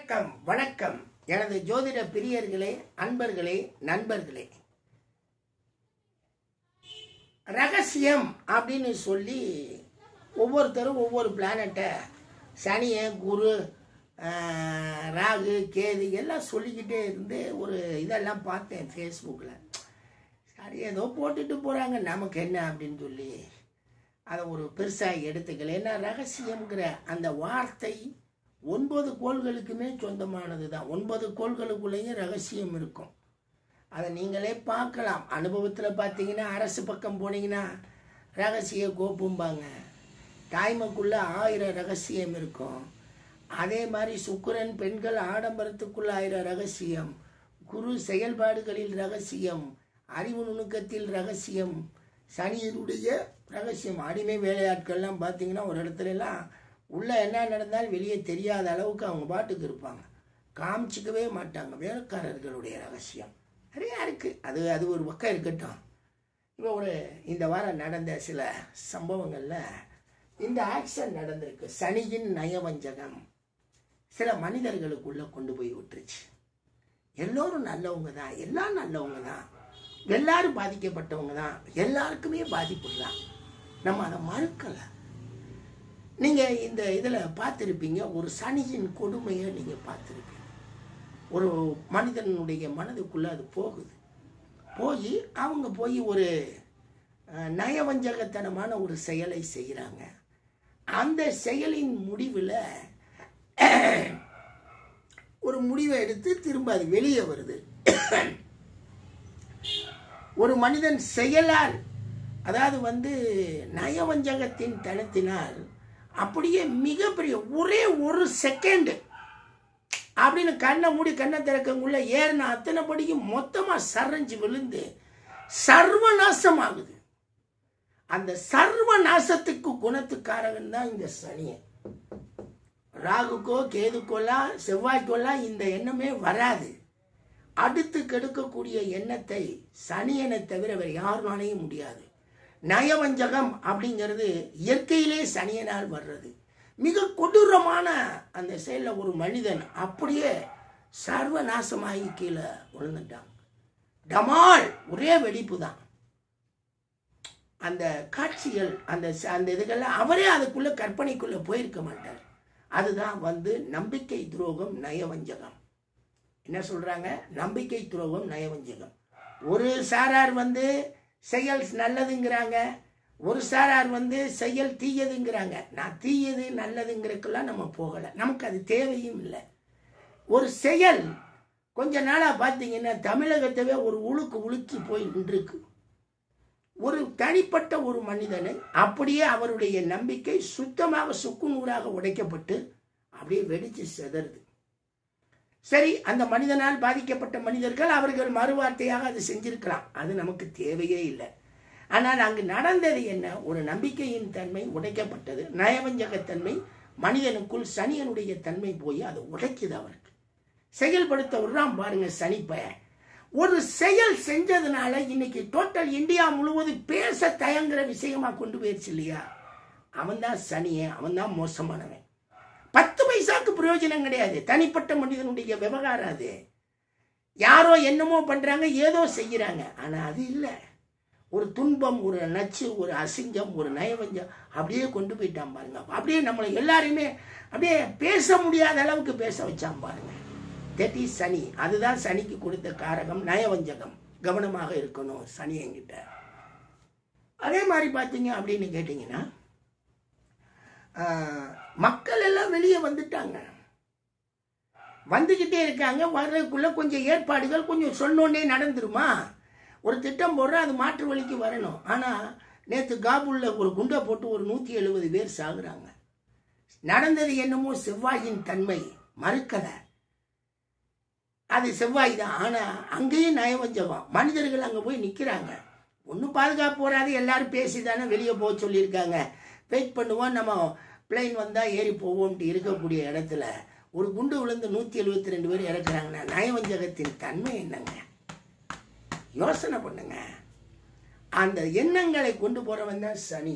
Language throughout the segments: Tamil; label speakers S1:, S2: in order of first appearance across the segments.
S1: வணக்கம் வணக்கம் எனது ஜோதிட பிரியர்களே அன்பர்களே நண்பர்களே ரகசியம் அப்படின்னு சொல்லி ஒவ்வொருத்தரும் ஒவ்வொரு பிளானட்டை சனியை குரு ஆஹ், ராகு கேது எல்லாம் சொல்லிக்கிட்டே இருந்து ஒரு இதெல்லாம் பார்த்தேன் ஃபேஸ்புக்கில் சரி ஏதோ போட்டுட்டு போகிறாங்க நமக்கு என்ன அப்படின்னு சொல்லி அதை ஒரு பெருசாக எடுத்துக்கல ஏன்னா ரகசியம்ங்கிற அந்த வார்த்தை ஒன்பது கோள்களுக்குமே சொந்தமானது தான் ஒன்பது கோள்களுக்குள்ளேயும் ரகசியம் இருக்கும் அதை நீங்களே பார்க்கலாம் அனுபவத்தில் பார்த்தீங்கன்னா அரசு பக்கம் போனீங்கன்னா ரகசிய கோப்பும்பாங்க தாய்மைக்குள்ள ஆயிரம் ரகசியம் இருக்கும் அதே மாதிரி சுக்கிரன் பெண்கள் ஆடம்பரத்துக்குள்ள ஆயிரம் ரகசியம் குரு செயல்பாடுகளில் ரகசியம் அறிவு நுணுக்கத்தில் ரகசியம் சனியினுடைய ரகசியம் அடிமை வேலையாட்கள்லாம் பார்த்தீங்கன்னா ஒரு இடத்துல எல்லாம் உள்ள என்ன நடந்தாலும் வெளியே தெரியாத அளவுக்கு அவங்க பாட்டுக்கு இருப்பாங்க காமிச்சிக்கவே மாட்டாங்க வேலைக்காரர்களுடைய ரகசியம் நிறையா இருக்குது அது அது ஒரு பக்கம் இருக்கட்டும் இப்போ ஒரு இந்த வாரம் நடந்த சில சம்பவங்களில் இந்த ஆக்ஷன் நடந்திருக்கு சனியின் நயவஞ்சகம் சில மனிதர்களுக்குள்ளே கொண்டு போய் விட்டுருச்சு எல்லோரும் நல்லவங்க தான் எல்லாம் நல்லவங்க தான் எல்லாரும் பாதிக்கப்பட்டவங்க தான் எல்லாருக்குமே பாதிப்பு தான் நம்ம அதை மறுக்கலை நீங்கள் இந்த இதில் பார்த்துருப்பீங்க ஒரு சனியின் கொடுமையை நீங்கள் பார்த்துருப்பீங்க ஒரு மனிதனுடைய மனதுக்குள்ளே அது போகுது போய் அவங்க போய் ஒரு அஹ், நயவஞ்சகத்தனமான ஒரு செயலை செய்கிறாங்க அந்த செயலின் முடிவில் ஒரு முடிவை எடுத்து திரும்ப அது வெளியே வருது ஒரு மனிதன் செயலால் அதாவது வந்து நயவஞ்சகத்தின் தனத்தினால் அப்படியே மிகப்பெரிய ஒரே ஒரு செகண்டு அப்படின்னு கண்ணை மூடி கண்ணை திறக்கங்குள்ள ஏறின அத்தனை படிக்கும் மொத்தமாக சரைஞ்சு விழுந்து சர்வநாசமாகுது அந்த சர்வநாசத்துக்கு குணத்துக்காரகன் தான் இந்த சனியன் ராகுக்கோ கேதுக்கோலாம் செவ்வாய்க்கோலாம் இந்த எண்ணமே வராது அடுத்து கெடுக்கக்கூடிய எண்ணத்தை சனியனை தவிர வேறு யாருனாலையும் முடியாது நயவஞ்சகம் அப்படிங்கிறது இயற்கையிலே சனியனால் வர்றது மிக கொடூரமான அந்த செயலில் ஒரு மனிதன் அப்படியே சர்வநாசமாகி கீழே விழுந்துட்டான் டமால் ஒரே வெடிப்பு தான் அந்த காட்சிகள் அந்த ச- அந்த இதுகள்லாம் அவரே அதுக்குள்ள கற்பனைக்குள்ள போயிருக்க மாட்டார் அதுதான் வந்து நம்பிக்கை துரோகம் நயவஞ்சகம் என்ன சொல்றாங்க நம்பிக்கை துரோகம் நயவஞ்சகம் ஒரு சாரார் வந்து செயல் நல்லதுங்கிறாங்க ஒரு சாரார் வந்து செயல் தீயதுங்கிறாங்க நான் தீயது நல்லதுங்கிறதுக்கெல்லாம் நம்ம போகலை நமக்கு அது தேவையும் இல்லை ஒரு செயல் கொஞ்ச நாளாக பார்த்தீங்கன்னா தமிழகத்தவே ஒரு உழுக்கு உலுக்கி போய் நின்றுருக்கு ஒரு தனிப்பட்ட ஒரு மனிதனை அப்படியே அவருடைய நம்பிக்கை சுத்தமாக சுக்குநூறாக உடைக்கப்பட்டு அப்படியே வெடிச்சு சிதறுது சரி அந்த மனிதனால் பாதிக்கப்பட்ட மனிதர்கள் அவர்கள் மறுவார்த்தையாக அதை செஞ்சிருக்கலாம் அது நமக்கு தேவையே இல்லை ஆனால் அங்கு நடந்தது என்ன ஒரு நம்பிக்கையின் தன்மை உடைக்கப்பட்டது நயவஞ்சகத்தன்மை மனிதனுக்குள் சனியனுடைய தன்மை போய் அதை உடைக்குது அவருக்கு செயல்படுத்த விடுறான் பாருங்க சனிப்பய ஒரு செயல் செஞ்சதுனால இன்னைக்கு டோட்டல் இந்தியா முழுவதும் பேச தயங்குற விஷயமா கொண்டு போயிருச்சு இல்லையா அவன் தான் சனியன் அவன் தான் மோசமானவன் பத்து பைசாக்கு பிரயோஜனம் கிடையாது தனிப்பட்ட மனிதனுடைய விவகாரம் அது யாரோ என்னமோ பண்றாங்க ஏதோ செய்யறாங்க ஆனா அது இல்லை ஒரு துன்பம் ஒரு நச்சு ஒரு அசிங்கம் ஒரு நயவஞ்சம் அப்படியே கொண்டு போயிட்டான் பாருங்க அப்படியே நம்மளை எல்லாரையுமே அப்படியே பேச முடியாத அளவுக்கு பேச வச்சான் பாருங்க தட் இஸ் சனி அதுதான் சனிக்கு கொடுத்த காரகம் நயவஞ்சகம் கவனமாக இருக்கணும் சனி என்கிட்ட அதே மாதிரி பார்த்தீங்க அப்படின்னு கேட்டிங்கன்னா ஆஹ், மக்கள் எல்லாம் வெளியே வந்துட்டாங்க வந்துக்கிட்டே இருக்காங்க வர்றதுக்குள்ள கொஞ்சம் ஏற்பாடுகள் கொஞ்சம் சொன்னோன்னே நடந்துருமா ஒரு திட்டம் போடுறா அது மாற்று வழிக்கு வரணும் ஆனால் நேற்று காபூல்ல ஒரு குண்டை போட்டு ஒரு நூற்றி எழுபது பேர் சாகுறாங்க நடந்தது என்னமோ செவ்வாயின் தன்மை மறுக்கலை அது செவ்வாய் தான் ஆனால் அங்கேயும் நயவஞ்சகம் மனிதர்கள் அங்கே போய் நிற்கிறாங்க ஒன்றும் பாதுகாப்பு வராது எல்லாரும் பேசி தானே வெளியே போக சொல்லியிருக்காங்க வெயிட் பண்ணுவோம் நம்ம பிளைன் வந்தால் ஏறி போவோம்ட்டு இருக்கக்கூடிய இடத்துல ஒரு குண்டு விழுந்து நூற்றி எழுபத்தி ரெண்டு பேர் இறக்குறாங்கன்னா நயவஞ்சகத்தின் தன்மை என்னங்க யோசனை பண்ணுங்க அந்த எண்ணங்களை கொண்டு போறவன் தான் சனி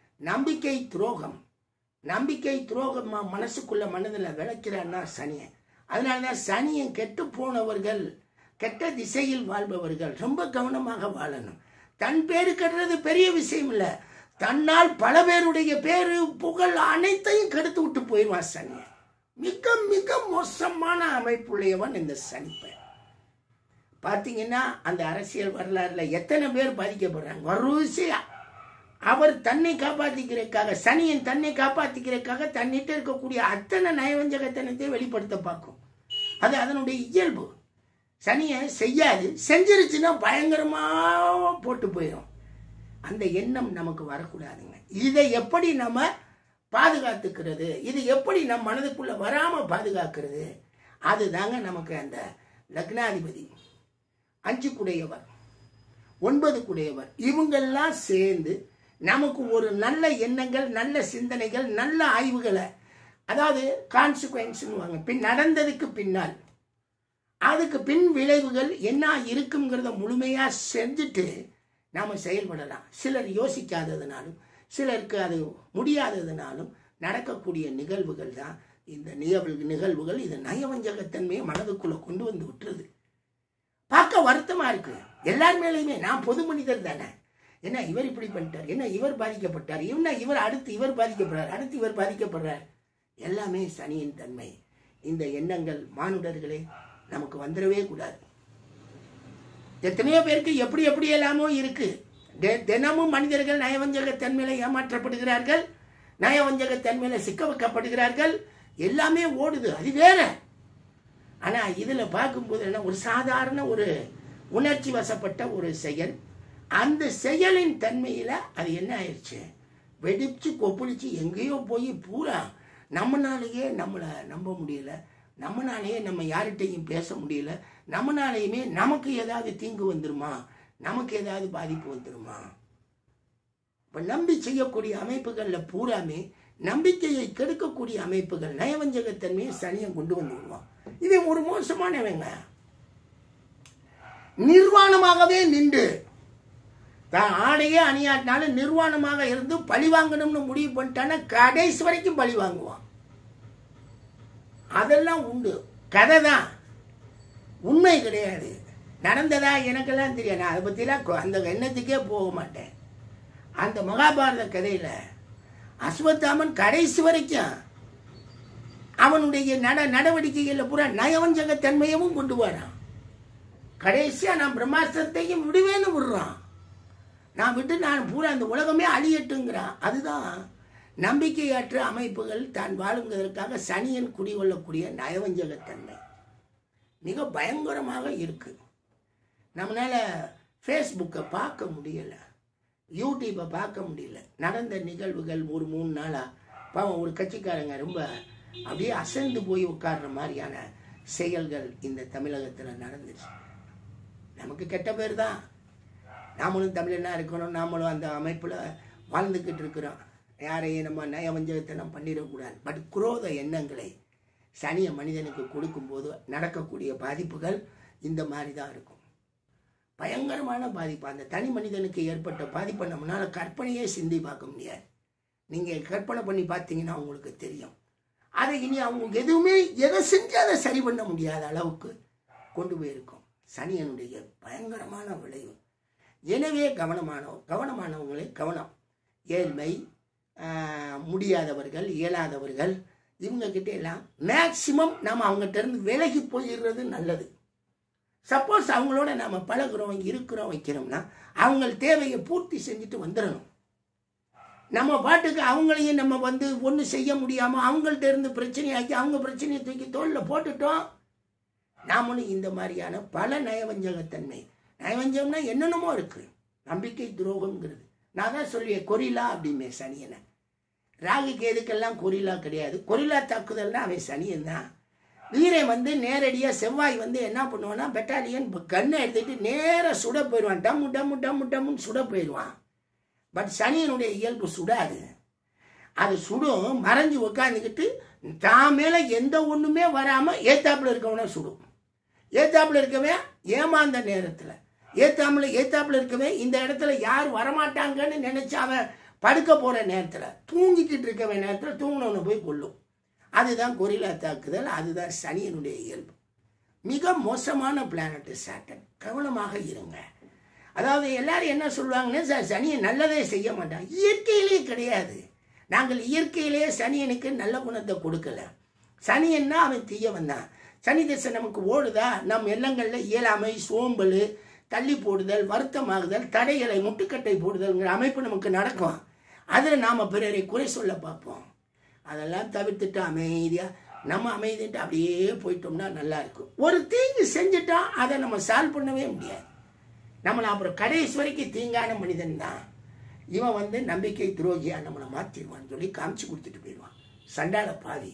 S1: நம்பிக்கை துரோகம் நம்பிக்கை துரோகம் ம- மனசுக்குள்ள மனதில் விளைக்கிறான்னா சனியன் அதனால தான் சனியன் கெட்டு போனவர்கள் கெட்ட திசையில் வாழ்பவர்கள் ரொம்ப கவனமாக வாழணும் தன் பேரு கெடுறது பெரிய விஷயம் இல்லை தன்னால் பல பேருடைய பேரு புகழ் அனைத்தையும் கெடுத்து விட்டு போயிடுவான் சனியன் மிக மிக மோசமான அமைப்புடையவன் இந்த சனிப்பன் பார்த்தீங்கன்னா அந்த அரசியல் வரலாறுல எத்தனை பேர் பாதிக்கப்படுறாங்க வரிசையா அவர் தன்னை காப்பாத்திக்கிறதுக்காக சனியன் தன்னை காப்பாத்திக்கிறதுக்காக தன்னிட்ட இருக்கக்கூடிய அத்தனை நயவஞ்சகத்தனத்தை வெளிப்படுத்த பார்க்கும் அது அதனுடைய இயல்பு சனியை செய்யாது செஞ்சிருச்சுன்னா பயங்கரமா போட்டு போயிடும் அந்த எண்ணம் நமக்கு வரக்கூடாதுங்க இதை எப்படி நம்ம பாதுகாத்துக்கிறது இது எப்படி நம் மனதுக்குள்ள வராம பாதுகாக்கிறது அதுதாங்க நமக்கு அந்த லக்னாதிபதி அஞ்சு குடையவர் ஒன்பது குடையவர் இவங்கெல்லாம் சேர்ந்து நமக்கு ஒரு நல்ல எண்ணங்கள் நல்ல சிந்தனைகள் நல்ல ஆய்வுகளை அதாவது கான்சிக்வன்ஸ்னுவாங்க பின் நடந்ததுக்கு பின்னால் அதுக்கு பின் விளைவுகள் என்ன இருக்குங்கிறத முழுமையா செஞ்சுட்டு நாம செயல்படலாம் சிலர் யோசிக்காததுனாலும் சிலருக்கு அது முடியாததுனாலும் நடக்கக்கூடிய நிகழ்வுகள் தான் இந்த நிகழ்வு நிகழ்வுகள் இது நயவஞ்சகத்தன்மையை மனதுக்குள்ள கொண்டு வந்து விட்டுருது பார்க்க வருத்தமா இருக்கு எல்லார் மேலேயுமே நான் பொது மனிதர் தானே என்ன இவர் இப்படி பண்ணிட்டார் என்ன இவர் பாதிக்கப்பட்டார் என்ன இவர் அடுத்து இவர் பாதிக்கப்படுறார் அடுத்து இவர் பாதிக்கப்படுறார் எல்லாமே சனியின் தன்மை இந்த எண்ணங்கள் மானுடர்களே நமக்கு வந்துடவே கூடாது எத்தனையோ பேருக்கு எப்படி எப்படி எல்லாமோ இருக்கு தெ- தினமும் மனிதர்கள் நயவஞ்சகத்தன்மையில ஏமாற்றப்படுகிறார்கள் நயவஞ்சகத்தன்மையில சிக்க வைக்கப்படுகிறார்கள் எல்லாமே ஓடுது அது வேற ஆனா இதுல பார்க்கும்போது என்ன ஒரு சாதாரண ஒரு உணர்ச்சி வசப்பட்ட ஒரு செயல் அந்த செயலின் தன்மையில அது என்ன ஆயிடுச்சு வெடிச்சு கொப்பளிச்சு எங்கேயோ போய் பூரா நம்மனாலேயே நம்மளை நம்ப முடியல நம்மனாலேயே நம்ம யார்கிட்டையும் பேச முடியல நம்மனாலேயுமே நமக்கு ஏதாவது தீங்கு வந்துருமா நமக்கு ஏதாவது பாதிப்பு வந்துருமா இப்ப நம்பி செய்யக்கூடிய அமைப்புகள்ல பூராமே நம்பிக்கையை கெடுக்கக்கூடிய அமைப்புகள் நயவஞ்சகத்தன்மையை சனியம் கொண்டு வந்து விடுவான் இவன் ஒரு மோசமானவங்க நிர்வாணமாகவே நின்று தான் ஆடையே அணியாட்டினாலும் நிர்வாணமாக இருந்து பழி வாங்கணும்னு முடிவு பண்ணிட்டான்னா கடைசி வரைக்கும் பழி வாங்குவான் அதெல்லாம் உண்டு கதை தான் உண்மை கிடையாது நடந்ததா எனக்கெல்லாம் தெரியாது நான் அதை பற்றிலாம் கொ- அந்த எண்ணத்துக்கே போக மாட்டேன் அந்த மகாபாரத கதையில அஸ்வத்தாமன் கடைசி வரைக்கும் அவனுடைய நட நடவடிக்கைகளில் பூரா நயவஞ்சகத்தன்மையவும் கொண்டு வரான் கடைசியா நான் பிரம்மாஸ்திரத்தையும் விடுவேன்னு விடுறான் நான் விட்டு நான் பூரா அந்த உலகமே அழியட்டுங்கிறான் அதுதான் நம்பிக்கையற்ற அமைப்புகள் தான் வாழுங்கிறதற்காக சனியன் குடிகொள்ளக்கூடிய நயவஞ்சகத்தன்மை மிக பயங்கரமாக இருக்கு நம்மளால ஃபேஸ்புக்கை பார்க்க முடியல யூடியூப்பை பார்க்க முடியல நடந்த நிகழ்வுகள் ஒரு மூணு நாளா பாவம் ஒரு கட்சிக்காரங்க ரொம்ப அப்படியே அசந்து போய் உட்கார்ற மாதிரியான செயல்கள் இந்த தமிழகத்தில் நடந்துச்சு நமக்கு கெட்ட பேர் தான் நாமளும் தமிழனா இருக்கணும் நாமளும் அந்த அமைப்பில் வாழ்ந்துக்கிட்டு இருக்கிறோம் யாரையும் நம்ம நயவஞ்சகத்தனம் பண்ணிடக்கூடாது பட் குரோத எண்ணங்களை சனிய மனிதனுக்கு கொடுக்கும்போது நடக்கக்கூடிய பாதிப்புகள் இந்த மாதிரி தான் இருக்கும் பயங்கரமான பாதிப்பு அந்த தனி மனிதனுக்கு ஏற்பட்ட பாதிப்பை நம்மளால கற்பனையே சிந்தி பார்க்க முடியாது நீங்கள் கற்பனை பண்ணி பார்த்தீங்கன்னா உங்களுக்கு தெரியும் அதை இனி அவங்க எதுவுமே எதை செஞ்சு அதை சரி பண்ண முடியாத அளவுக்கு கொண்டு போயிருக்கும் சனியனுடைய பயங்கரமான விளைவு எனவே கவனமான கவனமானவங்களே கவனம் ஏழ்மை ஆஹ், முடியாதவர்கள் இயலாதவர்கள் இவங்க கிட்ட எல்லாம் மேக்சிமம் நம்ம அவங்ககிட்ட இருந்து விலகி போயிடுறது நல்லது சப்போஸ் அவங்களோட நாம பழகுறோம் இருக்கிறோம் வைக்கிறோம்னா அவங்க தேவையை பூர்த்தி செஞ்சுட்டு வந்துடணும் நம்ம பாட்டுக்கு அவங்களையும் நம்ம வந்து ஒன்றும் செய்ய முடியாமல் அவங்கள்ட்ட இருந்து பிரச்சனையாக்கி அவங்க பிரச்சனையை தூக்கி தோளில் போட்டுட்டோம் நாமளும் இந்த மாதிரியான பல நயவஞ்சகத்தன்மை நயவஞ்சகம்னா என்னென்னமோ இருக்கு நம்பிக்கை துரோகம்ங்கிறது நான் தான் சொல்லுவேன் கொரிலா அப்படிமே சனியனை ராகு கேதுக்கெல்லாம் கொரிலா கிடையாது கொரிலா தாக்குதல்னா அவன் சனியன் தான் வீரன் வந்து நேரடியாக செவ்வாய் வந்து என்ன பண்ணுவான்னா பெட்டாலியன் கண்ணை எடுத்துட்டு நேராக சுட போயிடுவான் டம்மு டம்மு டம்மு டம்முன்னு சுட போயிடுவான் பட் சனியனுடைய இயல்பு சுடாது அது சுடும் மறைஞ்சு உட்காந்துக்கிட்டு தான் மேலே எந்த ஒன்றுமே வராமல் ஏத்தாப்புல இருக்கவன சுடும் ஏத்தாப்புல இருக்கவே ஏமாந்த நேரத்தில் ஏத்தாப்புல ஏத்தாப்புல இருக்கவே இந்த இடத்துல யார் வரமாட்டாங்கன்னு நினைச்சு அவன் படுக்க போற நேரத்தில் தூங்கிக்கிட்டு இருக்கவே நேரத்தில் தூங்கினவனை போய் கொல்லும் அதுதான் கொரில்லா தாக்குதல் அதுதான் சனியனுடைய இயல்பு மிக மோசமான பிளானட் சாட்டன் கவனமாக இருங்க அதாவது எல்லாரும் என்ன சொல்லுவாங்கன்னா "சார், சனியை நல்லதே செய்ய மாட்டான் இயற்கையிலே கிடையாது நாங்கள் இயற்கையிலே சனியனுக்கு நல்ல குணத்தை கொடுக்கல சனியன்னா அவன் தீயவன் தான் சனி திசை நமக்கு ஓடுதா நம் எண்ணங்களில் இயலாமை சோம்பல் தள்ளி போடுதல் வருத்தமாகுதல் தடைகளை முட்டுக்கட்டை போடுதல்ங்கிற அமைப்பு நமக்கு நடக்கும் அதில் நாம் பிறரை குறை சொல்ல பார்ப்போம் அதெல்லாம் தவிர்த்துட்டு அமைதியாக நம்ம அமைதிட்டு அப்படியே போயிட்டோம்னா நல்லா இருக்கும் ஒரு தீங்கு செஞ்சுட்டா அதை நம்ம சால்வ் பண்ணவே முடியாது நம்மளை அப்புறம் கடைசி வரைக்கும் தீங்கான மனிதன் தான் இவன் வந்து நம்பிக்கை துரோகியா நம்மளை மாற்றிடுவான்னு சொல்லி காமிச்சு கொடுத்துட்டு போயிடுவான் சண்டால பாதி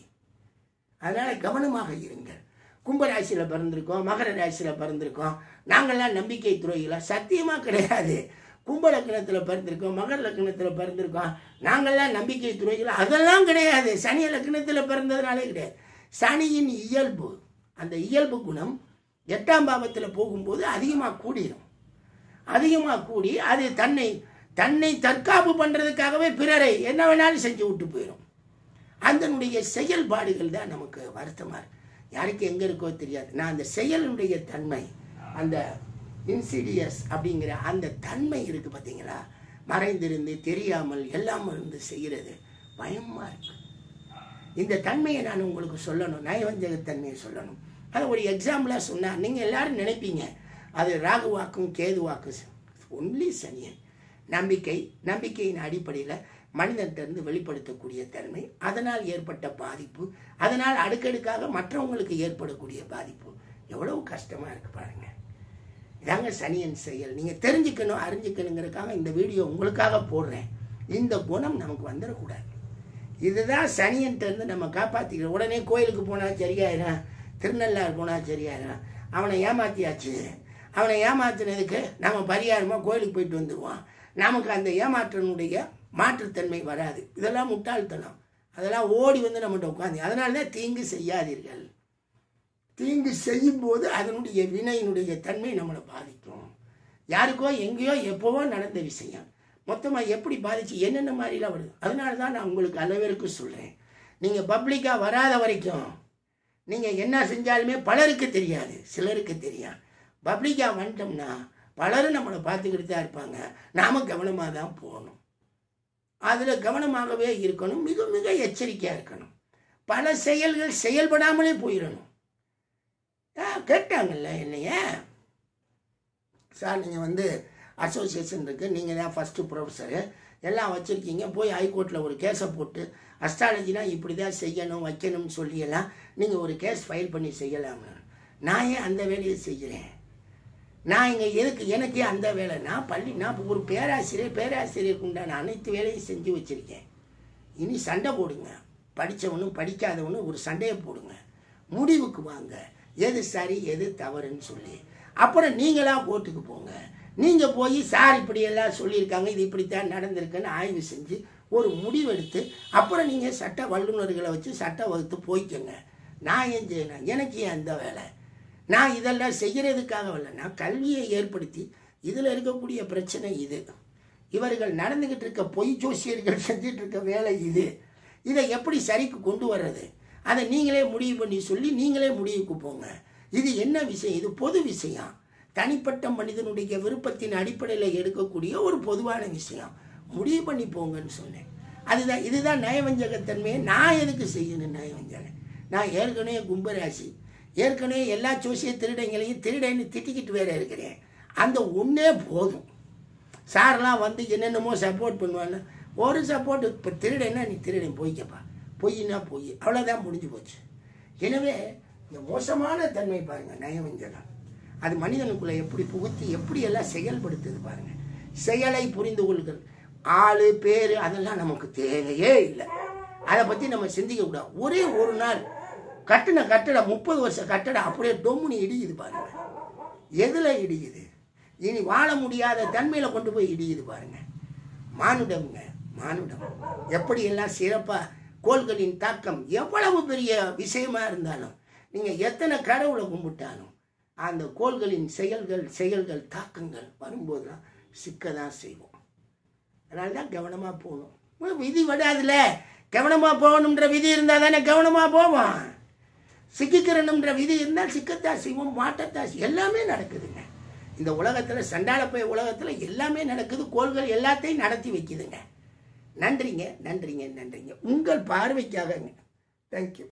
S1: அதனால கவனமாக இருங்கள் கும்பராசியில் பிறந்திருக்கோம் மகர ராசியில் பிறந்திருக்கோம் நாங்கள்லாம் நம்பிக்கை துரோகிகளா சத்தியமாக கிடையாது கும்ப லக்னத்தில் பிறந்திருக்கோம் மகர லக்னத்தில் பிறந்திருக்கோம் நாங்கள்லாம் நம்பிக்கை துரோகிகளா அதெல்லாம் கிடையாது சனி லக்னத்தில் பிறந்ததுனாலே கிடையாது சனியின் இயல்பு அந்த இயல்பு குணம் எட்டாம் பாவத்தில் போகும்போது அதிகமாக கூடிடும் அதிகமாக கூடி அது தன்னை தன்னை தற்காப்பு பண்ணுறதுக்காகவே பிறரை என்ன வேணாலும் செஞ்சு விட்டு போயிடும் அதனுடைய செயல்பாடுகள் தான் நமக்கு வருத்தமாக இருக்கு யாருக்கு எங்கே இருக்கோ தெரியாது நான் அந்த செயலினுடைய தன்மை அந்த இன்சிடியஸ் அப்படிங்கிற அந்த தன்மை இருக்குது பார்த்தீங்களா மறைந்திருந்து தெரியாமல் எல்லாம் இருந்து செய்கிறது பயமாக இருக்கு இந்த தன்மையை நான் உங்களுக்கு சொல்லணும் நயவஞ்சகத்தன்மையை சொல்லணும் அதை ஒரு எக்ஸாம்பிளாக சொன்னால் நீங்கள் எல்லாரும் நினைப்பீங்க அது ராகுவாக்கும் கேதுவாக்கும் ஒன்லி சனியன் நம்பிக்கை நம்பிக்கையின் அடிப்படையில் மனிதன்கிட்டருந்து வெளிப்படுத்தக்கூடிய தன்மை அதனால் ஏற்பட்ட பாதிப்பு அதனால் அடுக்கடுக்காக மற்றவங்களுக்கு ஏற்படக்கூடிய பாதிப்பு எவ்வளவு கஷ்டமாக இருக்கு பாருங்க இதாங்க சனியன் செயல் நீங்கள் தெரிஞ்சுக்கணும் அறிஞ்சுக்கணுங்கிறதுக்காக இந்த வீடியோ உங்களுக்காக போடுறேன் இந்த குணம் நமக்கு வந்துடக்கூடாது இதுதான் சனியன்ட்டு நம்ம காப்பாற்றிக்கிறோம் உடனே கோயிலுக்கு போனால் சரியாயிரும் திருநள்ளாறு போனால் சரியாயிரும் அவனை ஏமாத்தியாச்சு அவனை ஏமாத்தினதுக்கு நம்ம பரிகாரமாக கோயிலுக்கு போயிட்டு வந்துடுவான் நமக்கு அந்த ஏமாற்றனுடைய மாற்றுத்தன்மை வராது இதெல்லாம் முட்டாள்தனம் அதெல்லாம் ஓடி வந்து நம்மகிட்ட உட்காந்து அதனால தான் தீங்கு செய்யாதீர்கள் தீங்கு செய்யும்போது அதனுடைய வினையினுடைய தன்மை நம்மளை பாதிக்கும் யாருக்கோ எங்கேயோ எப்போவோ நடந்த விஷயம் மொத்தமாக எப்படி பாதிச்சு என்னென்ன மாதிரிலாம் வருது அதனால தான் நான் உங்களுக்கு அளவிற்கு சொல்கிறேன் நீங்கள் பப்ளிக்காக வராத வரைக்கும் நீங்கள் என்ன செஞ்சாலுமே பலருக்கு தெரியாது சிலருக்கு தெரியும் பப்ளிக்காக வந்துட்டோம்னா பலரும் நம்மளை பார்த்துக்கிட்டு தான் இருப்பாங்க நாம் கவனமாக தான் போகணும் அதில் கவனமாகவே இருக்கணும் மிக மிக எச்சரிக்கையாக இருக்கணும் பல செயல்கள் செயல்படாமலே போயிடணும் ஆ, கேட்டாங்கல்ல என்னைய சார் நீங்கள் வந்து அசோசியேஷன் இருக்குது நீங்கள் தான் ஃபஸ்ட்டு ப்ரொஃபஸரு எல்லாம் வச்சுருக்கீங்க போய் ஹைகோர்ட்டில் ஒரு கேஸை போட்டு அஸ்ட்ராலஜினா இப்படி தான் செய்யணும் வைக்கணும்னு சொல்லி எல்லாம் நீங்கள் ஒரு கேஸ் ஃபைல் பண்ணி செய்யலாம்னு நான் ஏன் அந்த வேலையை செய்கிறேன் நான் இங்கே எதுக்கு எனக்கே அந்த வேலை நான் பள்ளி நான் ஒரு பேராசிரியர் பேராசிரியருக்கு உண்டான அனைத்து வேலையும் செஞ்சு வச்சுருக்கேன் இனி சண்டை போடுங்க படித்தவனும் படிக்காதவனும் ஒரு சண்டையை போடுங்க முடிவுக்கு வாங்க எது சரி எது தவறுன்னு சொல்லி அப்புறம் நீங்களா கோர்ட்டுக்கு போங்க நீங்கள் போய் சார் இப்படியெல்லாம் சொல்லியிருக்காங்க இது இப்படித்தான் நடந்திருக்குன்னு ஆய்வு செஞ்சு ஒரு முடிவெடுத்து அப்புறம் நீங்கள் சட்ட வல்லுநர்களை வச்சு சட்ட வகுத்து போய்க்கோங்க நான் ஏன் செய்யணும் எனக்கு ஏன் அந்த வேலை நான் இதெல்லாம் செய்கிறதுக்காக இல்லை நான் கல்வியை ஏற்படுத்தி இதில் இருக்கக்கூடிய பிரச்சனை இது இவர்கள் நடந்துக்கிட்டு இருக்க பொய் ஜோசியர்கள் செஞ்சுட்டு இருக்க வேலை இது இதை எப்படி சரிக்கு கொண்டு வர்றது அதை நீங்களே முடிவு பண்ணி சொல்லி நீங்களே முடிவுக்கு போங்க இது என்ன விஷயம் இது பொது விஷயம் தனிப்பட்ட மனிதனுடைய விருப்பத்தின் அடிப்படையில் எடுக்கக்கூடிய ஒரு பொதுவான விஷயம் முடிவு பண்ணி போங்கன்னு சொன்னேன் அதுதான் இதுதான் நயவஞ்சகத்தன்மையை நான் எதுக்கு செய்யணும் நயவஞ்சகம் நான் ஏற்கனவே கும்பராசி ஏற்கனவே எல்லா ஜோசிய திருடங்களையும் திருடன்னு திட்டிக்கிட்டு வேற இருக்கிறேன் அந்த ஒன்றே போதும் சார்லாம் வந்து என்னென்னமோ சப்போர்ட் பண்ணுவான்னு ஒரு சப்போர்ட் இப்போ திருடன்னா நீ திருடன் போய்க்கப்பா பொய்னா பொய் அவ்வளோதான் முடிஞ்சு போச்சு எனவே இந்த மோசமான தன்மை பாருங்க நயவஞ்சகம் அது மனிதனுக்குள்ள எப்படி புகுத்தி எப்படி எல்லாம் செயல்படுத்துது பாருங்க செயலை புரிந்து கொள்கள் ஆளு பேரு அதெல்லாம் நமக்கு தேவையே இல்லை அதை பற்றி நம்ம சிந்திக்க கூடாது ஒரே ஒரு நாள் கட்டின கட்டடம் முப்பது வருஷ கட்டடம் அப்படியே டொம்முனி இடியுது பாருங்க எதுல இடியுது இனி வாழ முடியாத தன்மையில கொண்டு போய் இடியுது பாருங்க மானுடம்ங்க மானுடம் எப்படி எல்லாம் சிறப்பா கோள்களின் தாக்கம் எவ்வளவு பெரிய விஷயமா இருந்தாலும் நீங்க எத்தனை கடவுளை கும்பிட்டாலும் அந்த கோள்களின் செயல்கள் செயல்கள் தாக்கங்கள் வரும்போதுலாம் சிக்க தான் செய்வோம் அதனால தான் கவனமாக போகணும் விதி விடாதுல கவனமாக போகணுன்ற விதி இருந்தால் தானே கவனமாக போவோம் சிக்கிக்கிறணுன்ற விதி இருந்தால் சிக்கத்தான் செய்வோம் மாட்டத்தான் செய்வோம். எல்லாமே நடக்குதுங்க இந்த உலகத்தில் சண்டாளப்பய உலகத்தில் எல்லாமே நடக்குது கோள்கள் எல்லாத்தையும் நடத்தி வைக்குதுங்க நன்றிங்க நன்றிங்க நன்றிங்க உங்கள் பார்வைக்காகங்க தேங்க்யூ